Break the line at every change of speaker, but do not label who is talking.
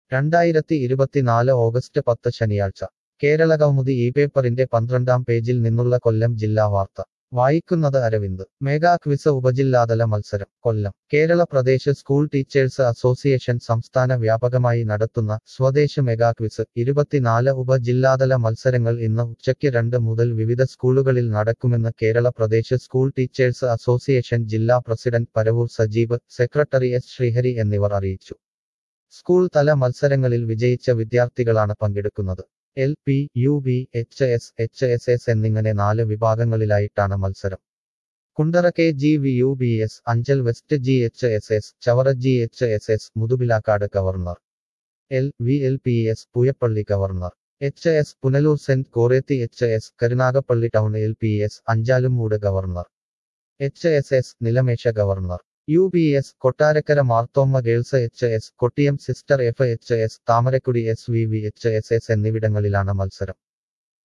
രണ്ടായിരത്തി ഇരുപത്തിനാല് ഓഗസ്റ്റ് പത്ത് ശനിയാഴ്ച കേരള കൗമുദി ഈ പേപ്പറിന്റെ പന്ത്രണ്ടാം പേജിൽ നിന്നുള്ള കൊല്ലം ജില്ലാ വാർത്ത വായിക്കുന്നത് അരവിന്ദ് മെഗാ ക്വിസ് ഉപജില്ലാതല മത്സരം Kollam Kerala Pradesh school teachers association സംസ്ഥാന വ്യാപകമായി നടത്തുന്ന സ്വദേശ് മെഗാ ക്വിസ് ഇരുപത്തിനാല് ഉപജില്ലാതല മത്സരങ്ങൾ ഇന്ന് ഉച്ചയ്ക്ക് രണ്ട് മുതൽ വിവിധ സ്കൂളുകളിൽ നടക്കുമെന്ന് Kerala Pradesh school teachers association ജില്ലാ president Paravur Sajeeb secretary S Sreehari എന്നിവർ അറിയിച്ചു സ്കൂൾ തല മത്സരങ്ങളിൽ വിജയിച്ച വിദ്യാർത്ഥികളാണ് പങ്കെടുക്കുന്നത് L P U B H S H S S എന്നിങ്ങനെ നാല് വിഭാഗങ്ങളിലായിട്ടാണ് മത്സരം Kundara K G V U B S Anchal west G H S S Chavara G H S S Muthupilakkad governor L V L P S Puyappally governor H S Punalur saint Goretti H S Karunagappally town L P S Anchalumoodu governor H S S Nilamel governor U B S Kottarakkara Marthoma girls H S Kottiyam sister F H S Thamarakudy S V V H S S എന്നിവിടങ്ങളിലാണ് മത്സരം